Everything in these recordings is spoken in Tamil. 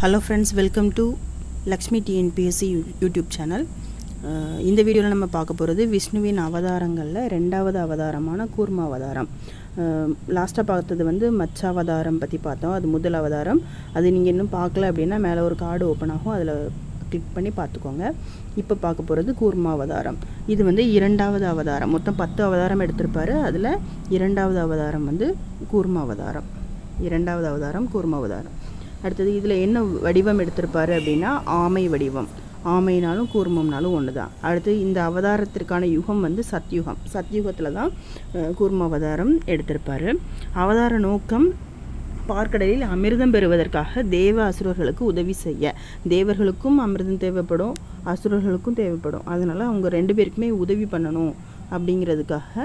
hello friends welcome to Lakshmi TNPSC YouTube channel இந்த வீடியோவில் நம்ம பார்க்க போகிறது விஷ்ணுவின் அவதாரங்களில் ரெண்டாவது அவதாரமான கூர்ம அவதாரம் லாஸ்ட்டாக பார்த்தது வந்து மச்சாவதாரம் பற்றி பார்த்தோம் அது முதல் அவதாரம் அது நீங்கள் இன்னும் பார்க்கல அப்படின்னா மேலே ஒரு கார்டு ஓப்பன் ஆகும் அதில் கிளிக் பண்ணி பார்த்துக்கோங்க இப்போ பார்க்க போகிறது கூர்ம அவதாரம் இது வந்து இரண்டாவது அவதாரம் மொத்தம் பத்து அவதாரம் எடுத்திருப்பாரு அதில் இரண்டாவது அவதாரம் வந்து கூர்ம அவதாரம் இரண்டாவது அவதாரம் கூர்ம அவதாரம் அடுத்தது இதில் என்ன வடிவம் எடுத்திருப்பாரு அப்படின்னா ஆமை வடிவம் ஆமைனாலும் கூர்மம்னாலும் ஒன்று தான் அடுத்து இந்த அவதாரத்திற்கான யுகம் வந்து சத்யுகம் சத்யுகத்தில் தான் அஹ், கூர்ம அவதாரம் எடுத்திருப்பாரு அவதார நோக்கம் பார்க்கடலில் அமிர்தம் பெறுவதற்காக தேவ அசுரர்களுக்கு உதவி செய்ய தேவர்களுக்கும் அமிர்தம் தேவைப்படும் அசுரர்களுக்கும் தேவைப்படும் அதனால் அவங்க ரெண்டு பேருக்குமே உதவி பண்ணணும் அப்படிங்கிறதுக்காக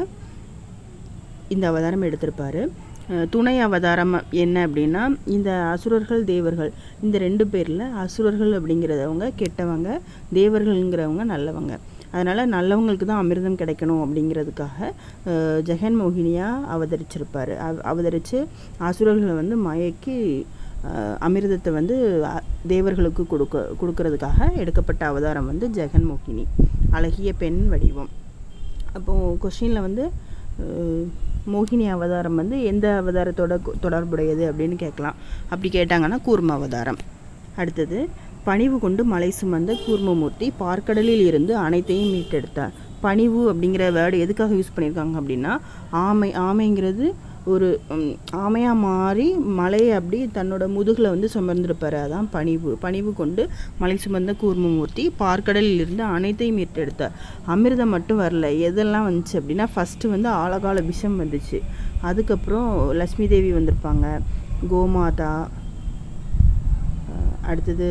இந்த அவதாரம் எடுத்திருப்பாரு அஹ் துணை அவதாரம் என்ன அப்படின்னா இந்த அசுரர்கள் தேவர்கள் இந்த ரெண்டு பேரில் அசுரர்கள் அப்படிங்கிறவங்க கெட்டவங்க தேவர்கள்ங்கிறவங்க நல்லவங்க அதனால் நல்லவங்களுக்கு தான் அமிர்தம் கிடைக்கணும் அப்படிங்கிறதுக்காக அஹ் ஜெகன் மோகினியாக அவதரிச்சிருப்பார் அவ அவதரித்து அசுரர்களை வந்து மயக்கி அஹ் அமிர்தத்தை வந்து அ- தேவர்களுக்கு கொடுக்க கொடுக்கறதுக்காக எடுக்கப்பட்ட அவதாரம் வந்து ஜெகன் மோகினி அழகிய பெண் வடிவம் அப்போது கொஷினில் வந்து அஹ், மோகினி அவதாரம் வந்து எந்த அவதாரத்தோட கொ- தொடர்புடையது அப்படின்னு கேட்கலாம் அப்படி கேட்டாங்கன்னா கூர்ம அவதாரம் அடுத்தது பணிவு கொண்டு மலை சுமந்த கூர்மமூர்த்தி பார்க்கடலில் இருந்து அனைத்தையும் மீட்டெடுத்தார் பணிவு அப்படிங்கிற வேர்டு எதுக்காக யூஸ் பண்ணியிருக்காங்க அப்படின்னா ஆமை ஆமைங்கிறது ஒரு ம், ஆமையா மாறி மலையை அப்படி தன்னோட முதுகில் வந்து சுமந்திருப்பாரு அதான் பணிவு பணிவு கொண்டு மலை சுமந்த கூர்மமூர்த்தி பார்க்கடலில் இருந்து அனைத்தையும் மீட்டெடுத்தார் அமிர்தம் மட்டும் வரல எதெல்லாம் வந்துச்சு அப்படின்னா ஃபஸ்ட்டு வந்து ஆழகால விஷம் வந்துச்சு அதுக்கப்புறம் லக்ஷ்மி தேவி வந்திருப்பாங்க கோமாதா அஹ், அடுத்தது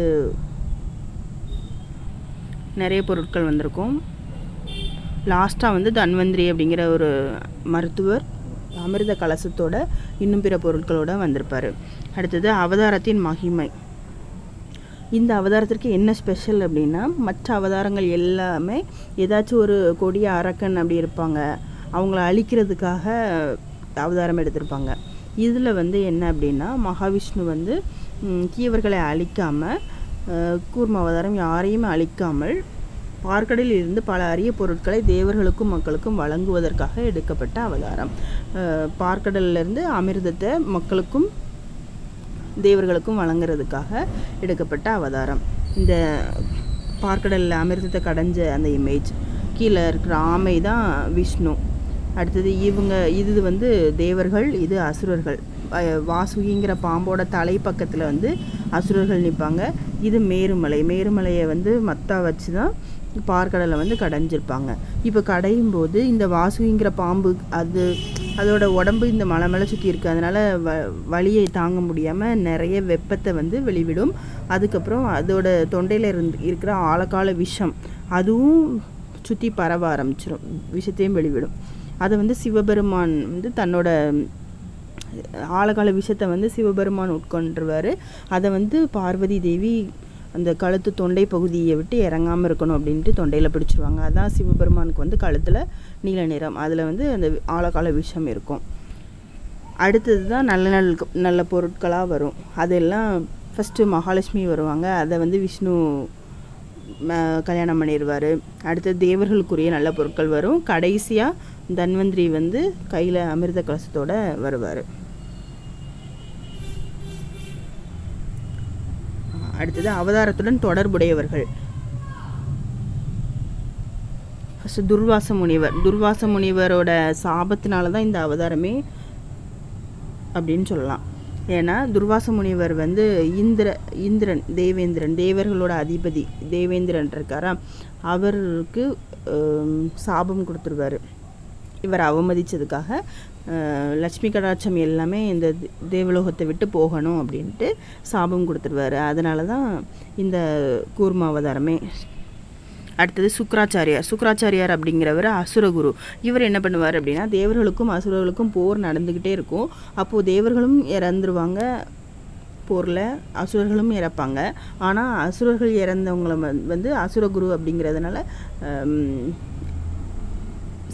நிறைய பொருட்கள் வந்திருக்கும் லாஸ்ட்டாக வந்து தன்வந்திரி அப்படிங்கிற ஒரு மருத்துவர் அமிர்த கலசத்தோட இன்னும் பிற பொருட்களோட வந்திருப்பார் அடுத்தது அவதாரத்தின் மகிமை இந்த அவதாரத்திற்கு என்ன ஸ்பெஷல் அப்படின்னா மற்ற அவதாரங்கள் எல்லாமே ஏதாச்சும் ஒரு கொடிய அரக்கன் அப்படி இருப்பாங்க அவங்கள அழிக்கிறதுக்காக அவதாரம் எடுத்திருப்பாங்க இதில் வந்து என்ன அப்படின்னா மகாவிஷ்ணு வந்து ம், தீயவர்களை அழிக்காமல் கூர்ம அவதாரம் யாரையும் அழிக்காமல் பார்க்கடலில் இருந்து பல அரிய பொருட்களை தேவர்களுக்கும் மக்களுக்கும் வழங்குவதற்காக எடுக்கப்பட்ட அவதாரம் அஹ், பார்க்கடல்ல இருந்து அமிர்தத்தை மக்களுக்கும் தேவர்களுக்கும் வழங்குறதுக்காக எடுக்கப்பட்ட அவதாரம் இந்த பார்க்கடலில் அமிர்தத்தை கடைஞ்ச அந்த இமேஜ் கீழே இருக்கிற ஆமை தான் விஷ்ணு அடுத்தது இவங்க இது வந்து தேவர்கள் இது அசுரர்கள் அஹ் வாசுகிங்கிற பாம்போட தலை பக்கத்தில் வந்து அசுரர்கள் நிற்பாங்க இது மேருமலை மேருமலையை வந்து மத்தா வச்சு தான் பார்க்கடலை வந்து கடைஞ்சிருப்பாங்க இப்போ கடையும் போது இந்த வாசுகிங்கிற பாம்பு அது அதோட உடம்பு இந்த மலை மேலே சுற்றி இருக்கு அதனால வ வலியை தாங்க முடியாமல் நிறைய வெப்பத்தை வந்து வெளிவிடும் அதுக்கப்புறம் அதோட தொண்டையில் இருந்து இருக்கிற ஆழக்கால விஷம் அதுவும் சுற்றி பரவ ஆரம்பிச்சிடும் விஷத்தையும் வெளிவிடும் அதை வந்து சிவபெருமான் வந்து தன்னோட ஆழகால விஷத்தை வந்து சிவபெருமான் உட்கொண்டுருவார் அதை வந்து பார்வதி தேவி அந்த கழுத்து தொண்டை பகுதியை விட்டு இறங்காமல் இருக்கணும் அப்படின்ட்டு தொண்டையில் பிடிச்சிருவாங்க அதான் சிவபெருமானுக்கு வந்து கழுத்தில் நீல நிறம் அதில் வந்து அந்த ஆழகால விஷம் இருக்கும் அடுத்தது தான் நல்ல நல்ல நல்ல பொருட்களாக வரும் அதெல்லாம் ஃபஸ்ட்டு மகாலட்சுமி வருவாங்க அதை வந்து விஷ்ணு ம- கல்யாணம் பண்ணிடுவார் அடுத்தது தேவர்களுக்குரிய நல்ல பொருட்கள் வரும் கடைசியாக தன்வந்திரி வந்து கையில் அமிர்த கலசத்தோட வருவார் அடுத்தது அவதாரத்துடன் தொடர்புடையவர்கள் ஃபஸ்ட்டு துர்வாச முனிவர் துர்வாச முனிவரோட சாபத்தினால தான் இந்த அவதாரமே அப்படின்னு சொல்லலாம் ஏன்னா துர்வாச முனிவர் வந்து இந்திர இந்திரன் தேவேந்திரன் தேவர்களோட அதிபதி தேவேந்திரன் இருக்காரா அவருக்கு ஆம், சாபம் கொடுத்துருவாரு இவர் அவமதிச்சதுக்காக அஹ், லட்சுமி கடாட்சம் எல்லாமே இந்த தே- தேவலோகத்தை விட்டு போகணும் அப்படின்ட்டு சாபம் கொடுத்துருவாரு அதனால தான் இந்த கூர்ம அவதாரமே அடுத்தது சுக்ராச்சாரியார் சுக்ராச்சாரியார் அப்படிங்கிறவர் அசுரகுரு இவர் என்ன பண்ணுவார் அப்படின்னா தேவர்களுக்கும் அசுரர்களுக்கும் போர் நடந்துக்கிட்டே இருக்கும் அப்போது தேவர்களும் இறந்துருவாங்க போரில் அசுரர்களும் இறப்பாங்க ஆனால் அசுரர்கள் இறந்தவங்கள வந்து- வந்து அசுரகுரு அப்படிங்கிறதுனால ஹம்,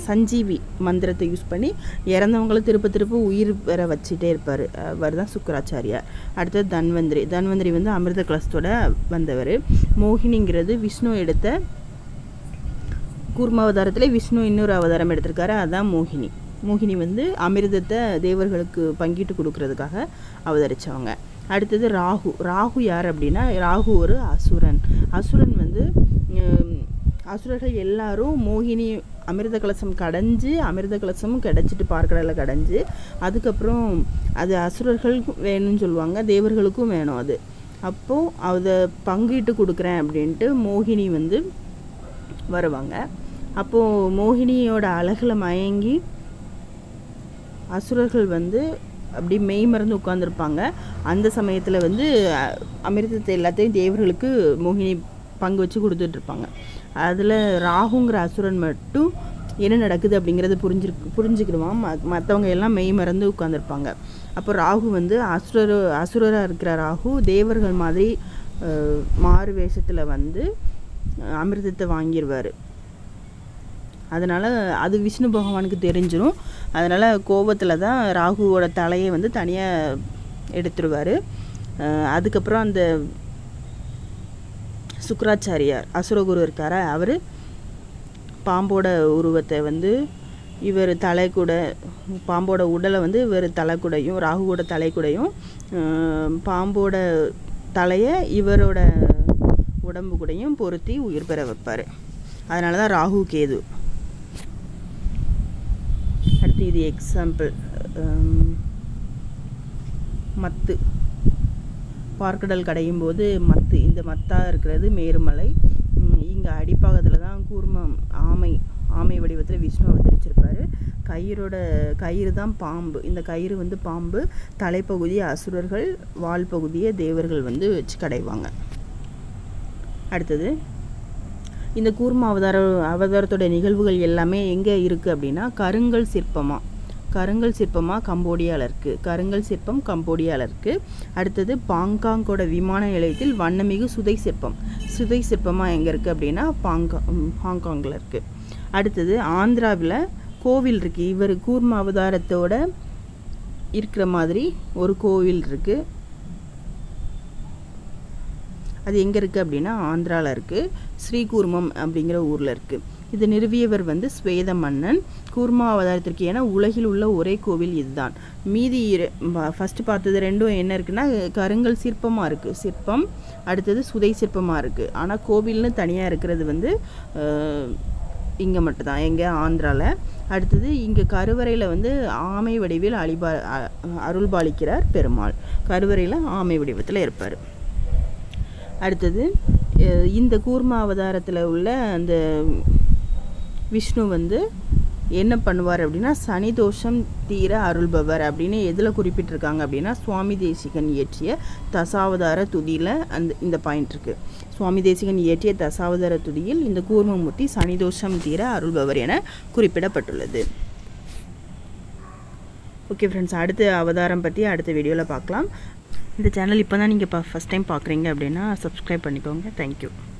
சஞ்சீவி மந்திரத்தை யூஸ் பண்ணி இறந்தவங்களை திருப்ப திருப்ப உயிர் பெற வச்சுட்டே இருப்பார் அவர் தான் சுக்கராச்சாரியார் அடுத்தது தன்வந்திரி தன்வந்திரி வந்து அமிர்த கலசத்தோட வந்தவர் மோகினிங்கிறது விஷ்ணு எடுத்த கூர்ம அவதாரத்தில் விஷ்ணு இன்னொரு அவதாரம் எடுத்திருக்காரு அதான் மோகினி மோகினி வந்து அமிர்தத்தை தேவர்களுக்கு பங்கிட்டு கொடுக்கறதுக்காக அவதரித்தவங்க அடுத்தது ராகு ராகு யார் அப்படின்னா ராகு ஒரு அசுரன் அசுரன் வந்து உம், அசுரர்கள் எல்லாரும் மோகினி அமிர்த கலசம் கடைஞ்சு அமிர்த கலசமும் கிடச்சிட்டு பார்க்கடலில் கடைஞ்சு அதுக்கப்புறம் அது அசுரர்களுக்கும் வேணும்னு சொல்லுவாங்க தேவர்களுக்கும் வேணும் அது அப்போது அதை பங்கிட்டு கொடுக்குறேன் அப்படின்ட்டு மோகினி வந்து வருவாங்க அப்போது மோகினியோட அழகில் மயங்கி அசுரர்கள் வந்து அப்படி மெய் மறந்து உட்காந்துருப்பாங்க அந்த சமயத்தில் வந்து அ- அமிர்தத்தை எல்லாத்தையும் தேவர்களுக்கு மோகினி பங்கு வச்சு கொடுத்துட்ருப்பாங்க அதில் ராகுங்கிற அசுரன் மட்டும் என்ன நடக்குது அப்படிங்கிறத புரிஞ்சு புரிஞ்சுக்கிடுவான் ம மற்றவங்க எல்லாம் மெய் மறந்து உட்காந்துருப்பாங்க அப்போ ராகு வந்து அசுரர் அசுரராக இருக்கிற ராகு தேவர்கள் மாதிரி அஹ், மாறு வேஷத்தில் வந்து அஹ், அமிர்தத்தை வாங்கிடுவார் அதனால் அது விஷ்ணு பகவானுக்கு தெரிஞ்சிரும் அதனால் கோபத்தில் தான் ராகுவோட தலையை வந்து தனியாக எடுத்துருவார் அதுக்கப்புறம் அந்த சுக்கராச்சாரியார் அசுரகுரு இருக்காரா அவர் பாம்போட உருவத்தை வந்து இவர் தலை கூட பாம்போட உடலை வந்து இவர் தலை கூடையும் ராகுவோட தலை கூடையும் அஹ், பாம்போட தலையை இவரோட உடம்பு கூடயும் பொருத்தி உயிர் பெற வைப்பார் அதனால தான் ராகு கேது அடுத்து இது எக்ஸாம்பிள் மத்து பார்க்கடல் கடையும் போது மத்து இந்த மத்தாக இருக்கிறது மேருமலை இங்கே அடிப்பாகத்தில் தான் கூர்மம் ஆமை ஆமை வடிவத்தில் விஷ்ணு அவதரிச்சிருப்பாரு கயிறோட கயிறு தான் பாம்பு இந்த கயிறு வந்து பாம்பு தலைப்பகுதி அசுரர்கள் வால் பகுதியை தேவர்கள் வந்து வச்சு கடைவாங்க அடுத்தது இந்த கூர்ம அவதார அவதாரத்தோட நிகழ்வுகள் எல்லாமே எங்கே இருக்குது அப்படின்னா கருங்கல் சிற்பமாக கருங்கல் சிற்பமாக கம்போடியாவில் இருக்குது கருங்கல் சிற்பம் கம்போடியாவில் இருக்குது அடுத்தது பாங்காங்கோட விமான நிலையத்தில் வண்ணமிகு சுதை சிற்பம் சுதை சிற்பமாக எங்கே இருக்குது அப்படின்னா பாங்கா ம், ஹாங்காங்கில் இருக்குது அடுத்தது ஆந்திராவில் கோவில் இருக்குது இவர் கூர்ம அவதாரத்தோட இருக்கிற மாதிரி ஒரு கோவில் இருக்குது அது எங்கே இருக்குது அப்படின்னா ஆந்திராவில் இருக்குது ஸ்ரீகூர்மம் அப்படிங்கிற ஊரில் இருக்குது இது நிறுவியவர் வந்து ஸ்வேத மன்னன் கூர்மா அவதாரத்திற்கு ஏன்னா உலகில் உள்ள ஒரே கோவில் இதுதான் மீதி ஃபஸ்ட்டு பார்த்தது ரெண்டும் என்ன இருக்குன்னா கருங்கல் சிற்பமாக இருக்குது சிற்பம் அடுத்தது சுதை சிற்பமாக இருக்குது ஆனால் கோவில்னு தனியாக இருக்கிறது வந்து இங்கே மட்டும்தான் எங்கே ஆந்திராவில் அடுத்தது இங்கே கருவறையில் வந்து ஆமை வடிவில் அழிபா அ- அருள்பாலிக்கிறார் பெருமாள் கருவறையில் ஆமை வடிவத்தில் இருப்பார் அடுத்தது அஹ் இந்த கூர்ம அவதாரத்தில் உள்ள அந்த விஷ்ணு வந்து என்ன பண்ணுவார் அப்படின்னா சனி தோஷம் தீர அருள்பவர் அப்படின்னு எதில் குறிப்பிட்டிருக்காங்க அப்படின்னா சுவாமி தேசிகன் இயற்றிய தசாவதார துதியில் அந்த இந்த பாயிண்ட் இருக்குது சுவாமி தேசிகன் இயற்றிய தசாவதார துதியில் இந்த கூர்மமூர்த்தி சனி தோஷம் தீர அருள்பவர் என குறிப்பிடப்பட்டுள்ளது ஓகே ஃப்ரெண்ட்ஸ் அடுத்த அவதாரம் பற்றி அடுத்த வீடியோவில் பார்க்கலாம் இந்த சேனல் இப்போ தான் நீங்கள் ஃபஸ்ட் டைம் பார்க்குறீங்க அப்படின்னா சப்ஸ்கிரைப் பண்ணிக்கோங்க தேங்க்யூ